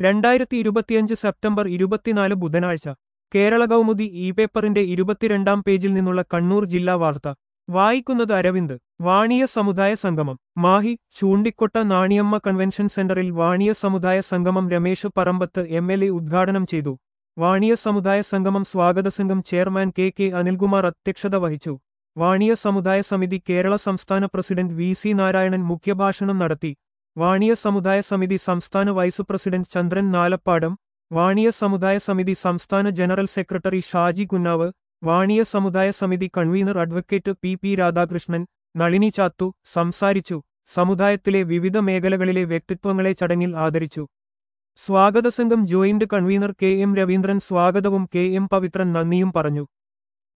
രണ്ടായിരത്തി ഇരുപത്തിയഞ്ച് സെപ്റ്റംബർ ഇരുപത്തിനാല് ബുധനാഴ്ച കേരള കൗമുദി ഇ പേപ്പറിന്റെ ഇരുപത്തിരണ്ടാം പേജിൽ നിന്നുള്ള കണ്ണൂർ ജില്ലാ വാർത്ത വായിക്കുന്നത് അരവിന്ദ് വാണിയ സമുദായ സംഗമം മാഹി ചൂണ്ടിക്കൊട്ട നാണിയമ്മ കൺവെൻഷൻ സെന്ററിൽ വാണിയ സമുദായ സംഗമം Ramesh Parambath M L A ഉദ്ഘാടനം ചെയ്തു വാണിയ സമുദായ സംഗമം സ്വാഗത സംഘം ചെയർമാൻ കെ കെ അനിൽകുമാർ അധ്യക്ഷത വഹിച്ചു വാണിയ സമുദായ സമിതി കേരള സംസ്ഥാന പ്രസിഡന്റ് വി സി നാരായണൻ മുഖ്യഭാഷണം നടത്തി വാണിയ സമുദായ സമിതി സംസ്ഥാന വൈസ് പ്രസിഡന്റ് ചന്ദ്രൻ നാലപ്പാടം വാണിയ സമുദായ സമിതി സംസ്ഥാന ജനറൽ സെക്രട്ടറി ഷാജി കുന്നാവ് വാണിയ സമുദായ സമിതി convener advocate P P Radhakrishnan Nalini Chathu സംസാരിച്ചു സമുദായത്തിലെ വിവിധ മേഖലകളിലെ വ്യക്തിത്വങ്ങളെ ചടങ്ങിൽ ആദരിച്ചു സ്വാഗത സംഘം joint convener K M Raveendran സ്വാഗതവും കെ എം പവിത്രൻ നന്ദിയും പറഞ്ഞു